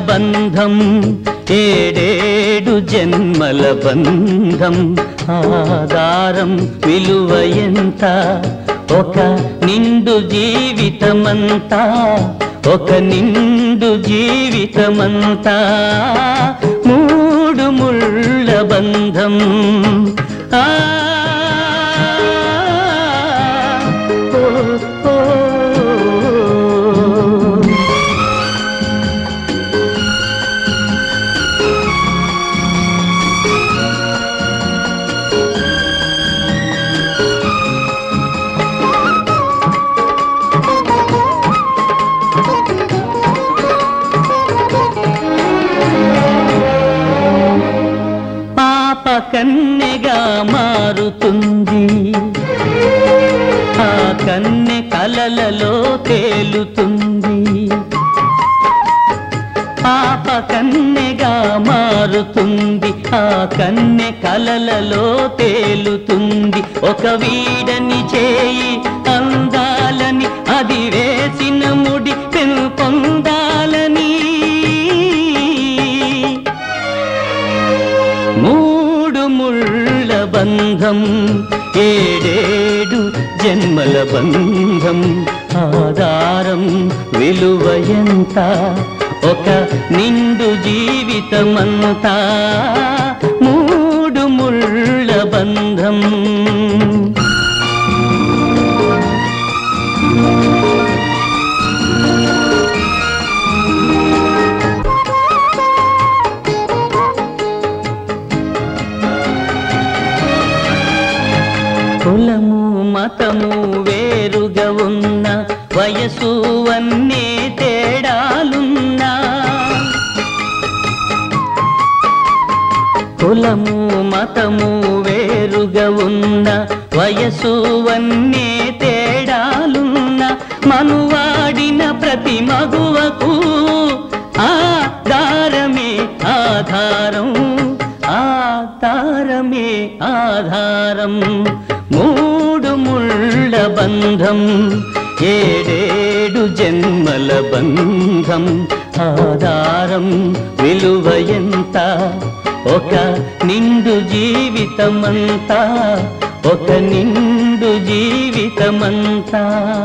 బంధం ఏడేడు జన్మల బంధం ఆధారం విలువ ఎంత ఒక నిండు జీవితమంతా ఒక నిండు జీవితమంతా మూడు ముళ్ళ బంధం ఆ ఓ, ఓ, ఓ. పాప కన్నెగా మారుతుంది ఆ కన్నె కలలలో తేలుతుంది పాప కన్నెగా మారుతుంది ఆ కన్నె కలలలో తేలుతుంది ఒక వీడని చేయి అందాలని అది వేసిన ముడి పెను పొందాలని మూడు ముళ్ళ బంధం ఏడేడు జన్మల బంధం ఆధారం విలువ ఎంత ఒక నిండు జీవితమంతా మూడు ముళ్ళ బంధం కులము మతము వేరుగా ఉన్న వయసు అన్నీ తేడాలున్నా కులము మతము వేరుగా ఉన్న వయసు అన్నీ తేడాలున్న మనువాడిన ప్రతి మగువకు ఆధారమే ఆధారం ఆధారమే ఆధారం మూడు ముళ్ళ బంధం ఏడేడు జన్మల బంధం ఆధారం విలువ ఎంత ఒక నిండు జీవితమంతా ఒక నిండు జీవితమంతా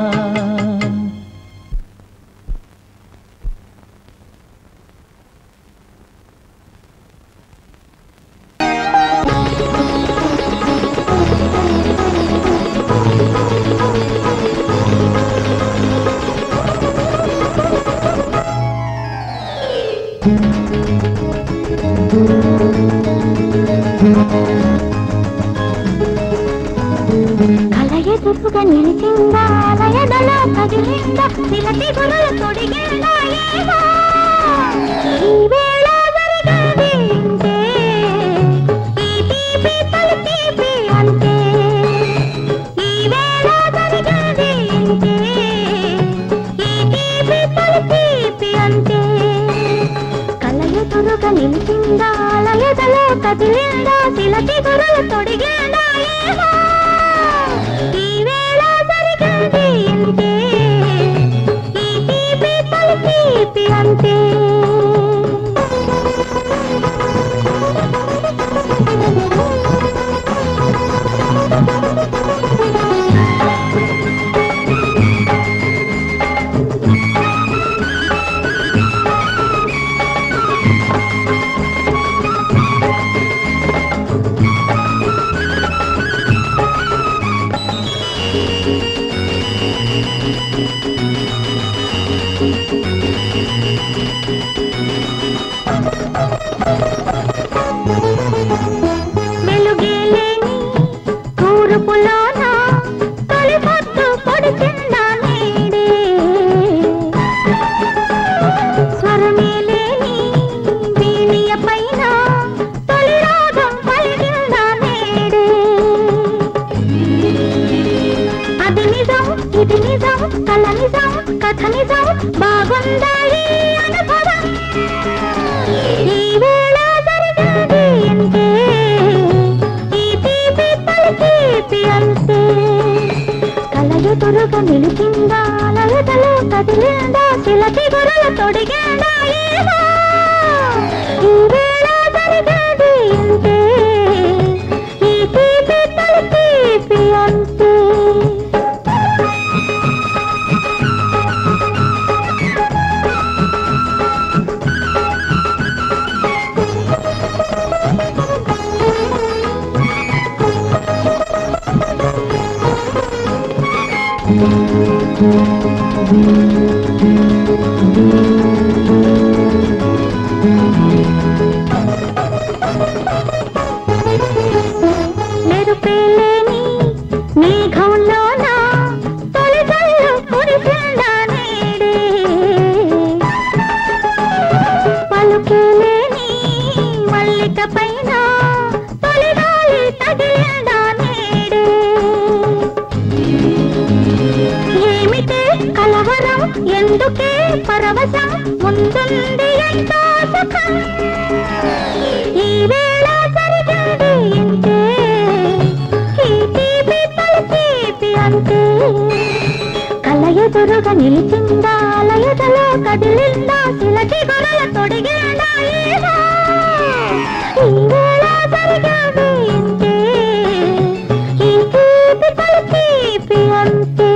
కల ఎదురుగా నిలిచిందా అలయదలో కదిలిందా నిలటి గురుల తొడిగిందా ఏమో ఈ వేళ జరిగేది ఇంతే ఈ తీపి తొలి తీపి అంతే ఈ వేళ జరిగేది ఇంతే ఈ తీపి తొలి తీపి అంతే కల ఎదురుగా నిలిచిందా అలయదలో కదిలిందా నిలటి గురుల తొడిగిందా ఏమో ఈ వేళ జరిగేది ఇంతే ఈ తీపి తొలి తీపి అంతే వెలుగేలేని తూర్పులోన తొలి పొద్దు పొడిచిందా నేడే స్వరమే లేని వీణియ పైన తొలి రాగం పలికిందా నేడే అది నిజం ఇది నిజం కల నిజం కథ నిజం బాగుందా ఈ అనుభవం ఈ వేళ జరిగేది ఇంతే ఈ తీపి తొలి తీపి అంతే కల ఎదురుగా నిలిచిందా అలయదలో కదిలిందా శిలకి గురుల తొడిగాడాయేమో ఈ వేళ జరిగేది ఇంతే ఈ తీపి తొలి తీపి అంతే మెరుపేలేని మేఘంలోన తొలి జల్లు కురిసిందా నేడే పలుకేలేని మల్లిక పైన తొలి గాలి తగిలిందా నేడే ఏమిటే కలవరం ఎందుకే పరవశం ముందుంది ఎంతో సుఖం ఈ వేళ జరిగింది ఇంతే ఈ తీపి తొలి తీపి అంతే కల ఎదురుగా నిలిచిందా అలయదలో కదిలిందా శిలకి గొరల తొడిగిందా ఏమో ఈ వేళ జరిగింది ఇంతే ఈ తీపి తొలి తీపి అంతే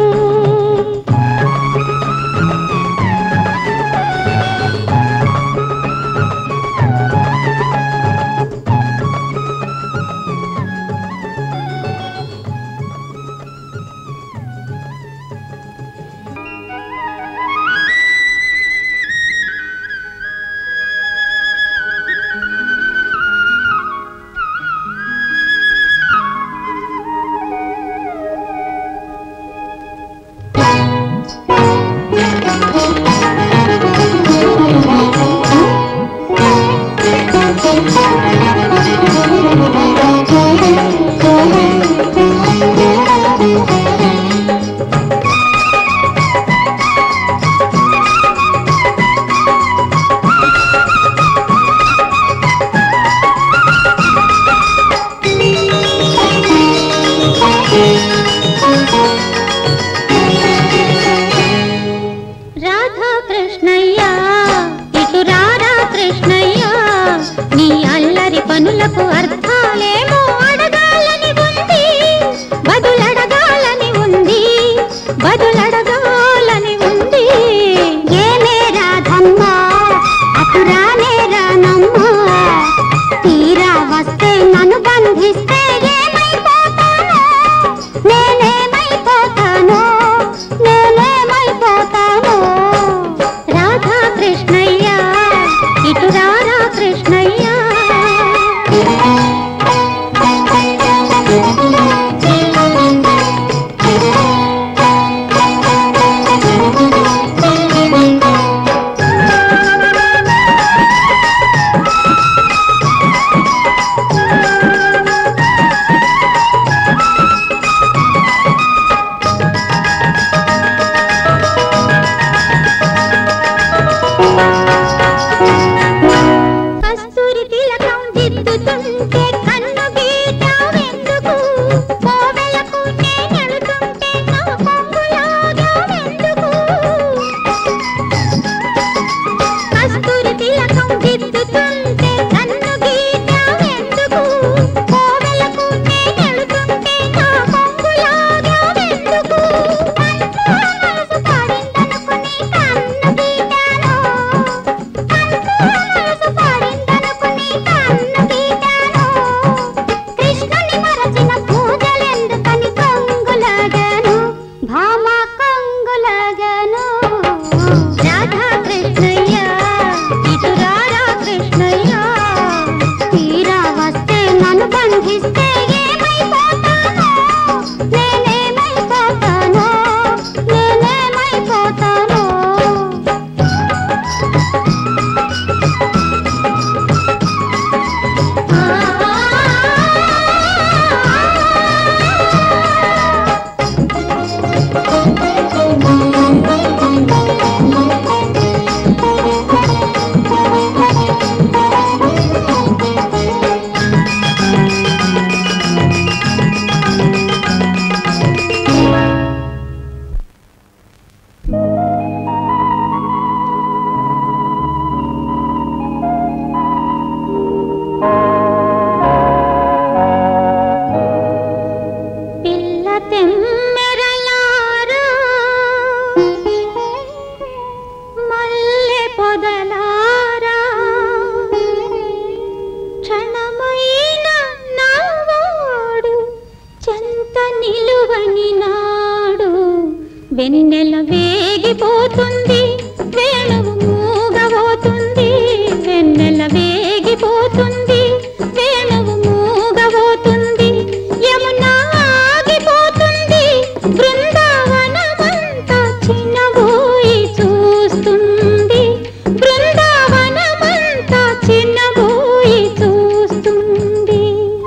వెన్నెల వేగిపోతుంది వేణువు మూగబోతుంది వెన్నెల వేగిపోతుంది వేణువు మూగబోతుంది యమున ఆగిపోతుంది బృందావనమంతా చిన్నబోయి చూస్తుంది బృందావనమంతా చిన్నబోయి చూస్తుంది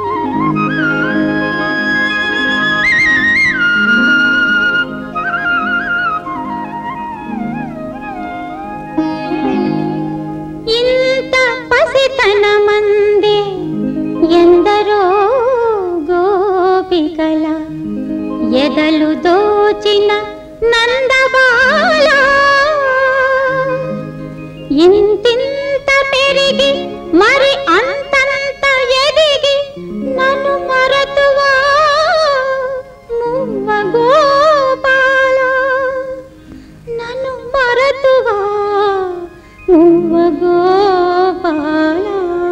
ఇంత పసితనమందే ఎందరో గోపికల ఎదలు దోచిన నందబాల ఇంతింత పెరిగి మరి అంతంత ఎదిగి నన్ను మరతువా మువ్వ గోపాల నన్ను మరతువా మువ్వ గోపాల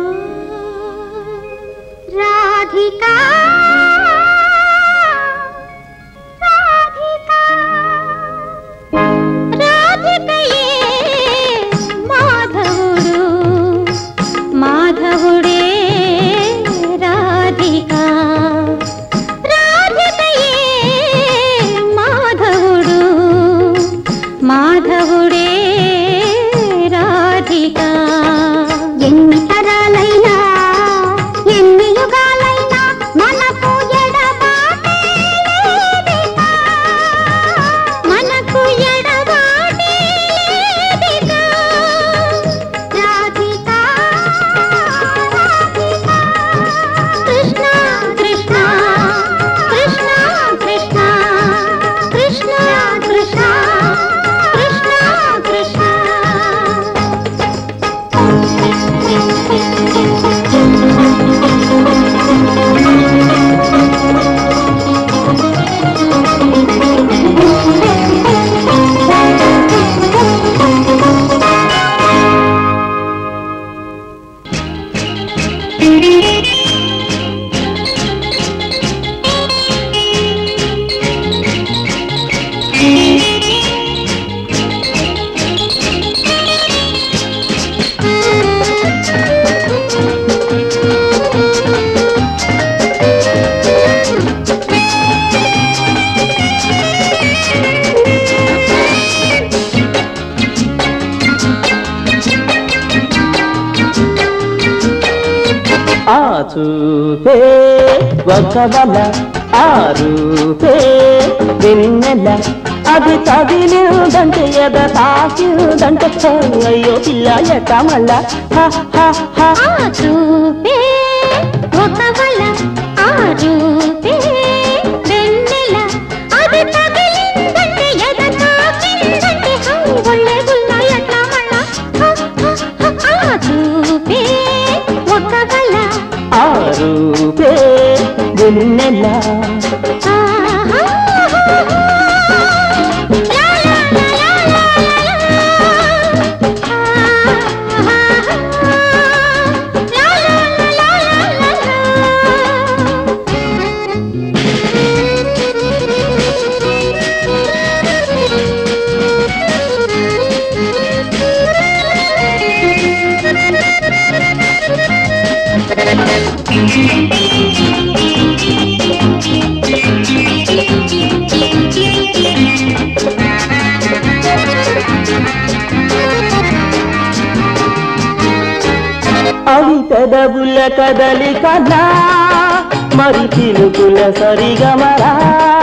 రాధికా రాధికా రాధికయే మాధవుడు మాధవుడే రాధికా రాధికయే మాధవుడు మాధవుడే రాధిక ఎన్ని తరాలైనా ఎన్ని యుగాలైనా మనకు ఎడబాటే లేదిక. మనకు ఎడబాటే లేదిక. రాధిక, రాధిక. కృష్ణ కృష్ణ కృష్ణ కృష్ణ కృష్ణ కృష్ణ కృష్ణ కృష్ణ ఆ చూపే ఒక వల ఆ రూపే వెన్నెల అది తగిలిందంటే ఎద తాకిందంటే హో, అయ్యో పిల్ల ఎట మళ్ళా హ, హ, హ. ఆ చూపే ఒక వల ఆ రూపే వెన్నెల అది తగిలిందంటే ఎద తాకిందంటే హై ఒళ్ళే గుల్ల ఎట్లా మళ్ళా హ, హ, హ. ఆ చూపే ఒక వల ఆ రూపే వెన్నెల ఆహా. లా, లా, లా, లా, లా, లా, లా. ఆహా. లా, లా, లా, లా, లా, లా. అవి పెదవుల కదలికలా మరి పిలుపుల సరిగమరా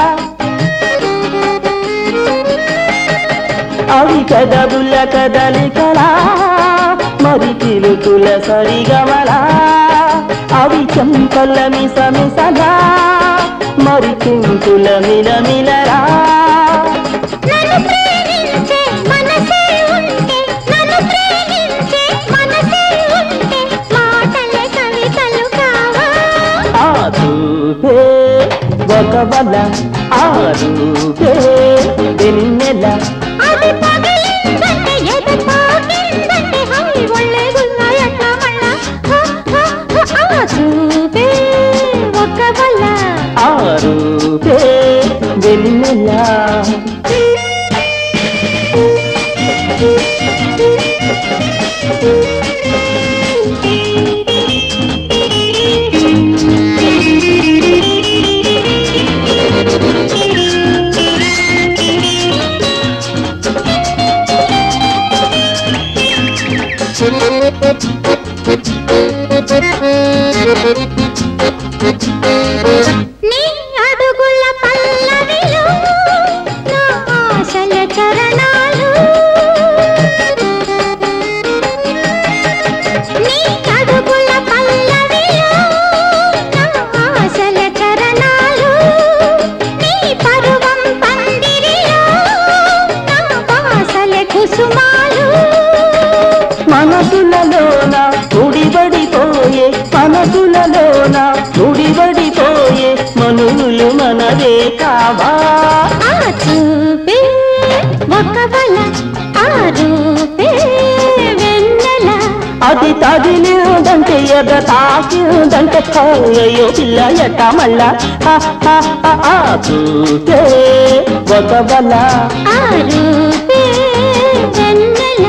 అవి పెదవుల కదలికలా మరి పిలుపుల సరిగమరా అవి చెంపల మిసమిసలా మరి కుంకుల మిలమిలరా నన్ను ప్రేమించే మనసే ఉంటే నన్ను ప్రేమించే మనసే ఉంటే మాటలే కవితలు కావా ఆ చూపే ఒక వల ఆ రూపే వెన్నెల అది పగిలిందంటే ఎద తాకిందంటే హై ఒళ్ళే గుల్ల ఎట్లా మళ్ళా హ, హ, హ. ఆ చూపే ఒక వల్ల ఆ రూపే వెన్నెల Thank you. జూలు మనదే కావా ఆ చూపే ఒక వల ఆ రూపే వెన్నెల అది తగిలిందంటే ఎద తాకిందంటే అయ్యో పిల్ల ఎట్ట మళ్ళా హ, హ, హ, ఆ చూపే ఒక బల ఆ రూపే వెన్నెల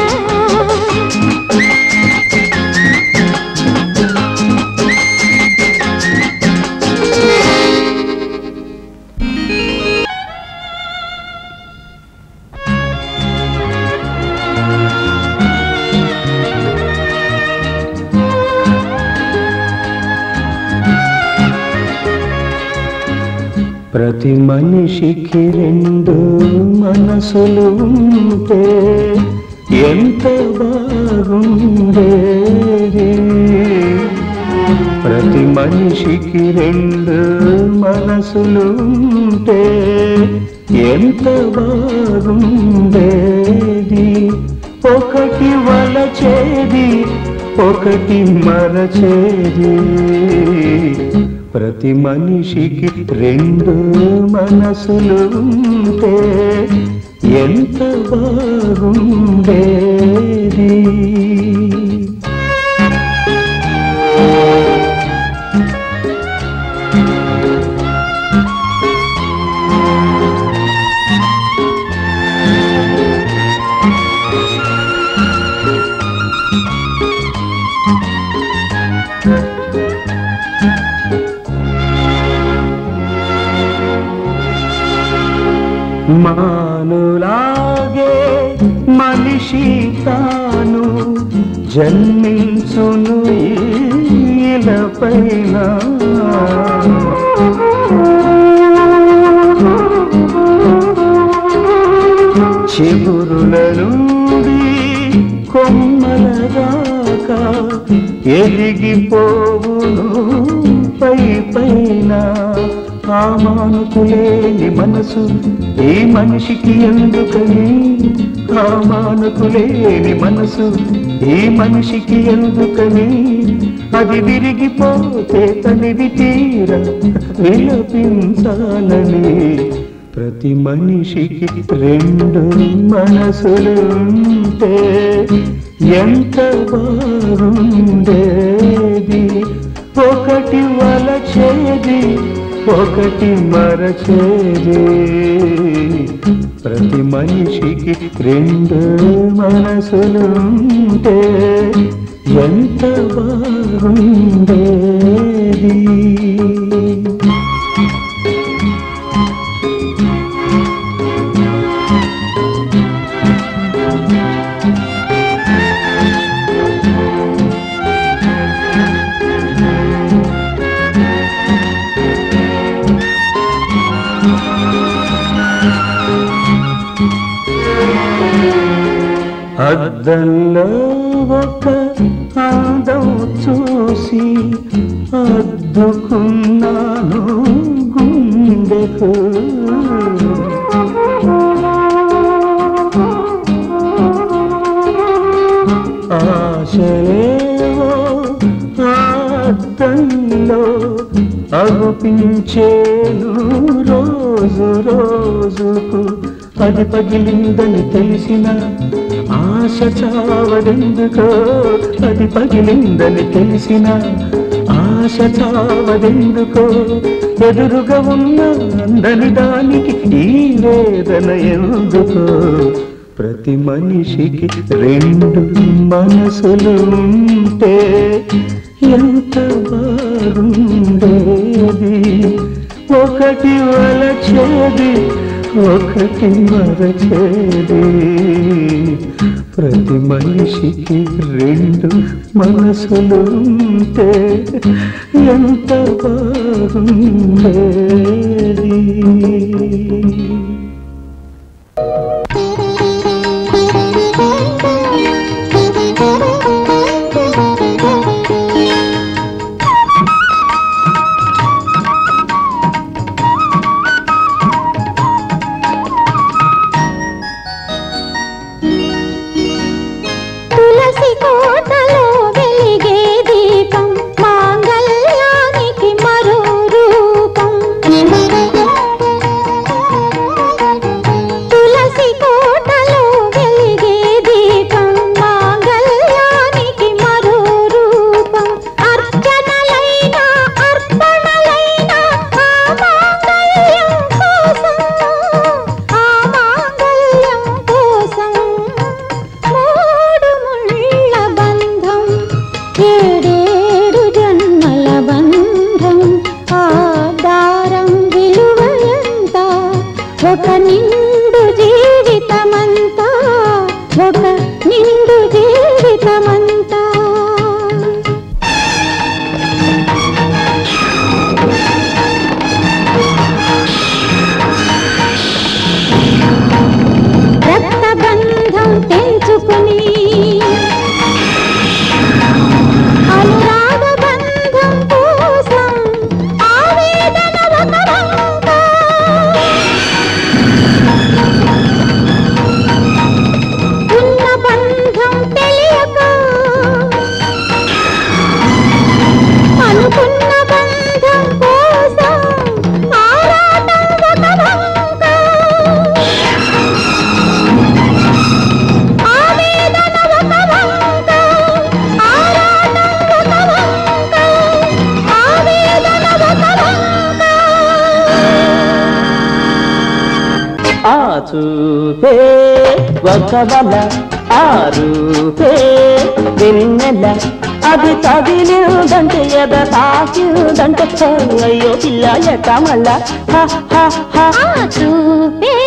ప్రతి మనిషికి రెండు మనసులు ఉంటే ఎంత బాగుండేది ప్రతి మనిషికి రెండు మనసులు ఉంటే ఎంత బాగుండేది ఒకటి వలచేది ఒకటి మరచేది ప్రతి మనిషికి రెండు మనసులు ఉంటే ఎంత బాగుండేది మానులాగే మనిషి తాను జన్మించును ఈలపైన చిగురుల నుండి కొమ్మల దాకా ఎదిగిపోవును పై పైన ఆ మానుకులేని మనసు ఈ మనిషికి ఎందుకని ఆ మానుకులేని మనసు ఈ మనిషికి ఎందుకని అది విరిగిపోతే తనివి తీర విలపించాలని ప్రతి మనిషికి రెండు మనసులు ఉంటే ఎంత బాగుండేది ఒకటి వలచేది ఒకటి మరచేది ప్రతి మనిషికి రెండు మనసులు ఉంటే ఎంత బాగుండేది అద్దంలో ఒక అందం చూసి అద్దుకున్నాను గుండెకు ఆశలేవో ఆ అద్దంలో అగుపించేను రోజు రోజుకు అది పగిలిందని తెలిసిన ఆశ చావదెందుకో అది పగిలిందని తెలిసిన ఆశ చావదెందుకో ఎదురుగా ఉన్న అందని దానికి ఈ వేదన ఎందుకో ప్రతి మనిషికి రెండు మనసులు ఉంటే ఎంత బాగుండేది ఒకటి వలచేది ఒకటి మరచేది ప్రతి మనిషికి రెండు మనసులు ఉంటే ఎంత బాగుండేది తులసి కోటలో వెలిగే దీపం మాంగళ్యానికి మరో రూపం తులసి కోటలో వెలిగే దీపం మాంగళ్యానికి మరో రూపం అర్చనలైన అర్పణలైన ఆ మాంగళ్యం కోసం ఆ మాంగళ్యం కోసం మూడు ముళ్ళ బంధం ఏడేడు జన్మల బంధం ఆ దారం విలువ ఎంత ఒక నిండు జీవితమంతా ఒక నిండు జీవితమంతా రక్తబంధం తెంచుకుని అనురాగ బంధం కోసం ఆవేదన ఒక వంక ఉన్న బంధం తెలియక అనుకున్న బంధం కోసం ఆరాటం ఒక వంక ఆవేదన ఒక వంక ఆరాటం ఒక వంక ఆవేదన ఒక వంక ఆ చూపే ఒక వల ఆ రూపే వెన్నెల అది తగిలిందంటే ఎద తాకిందంటే అయ్యో పిల్ల ఎట్ట మళ్ళా హ, హ, హ. ఆ చూపే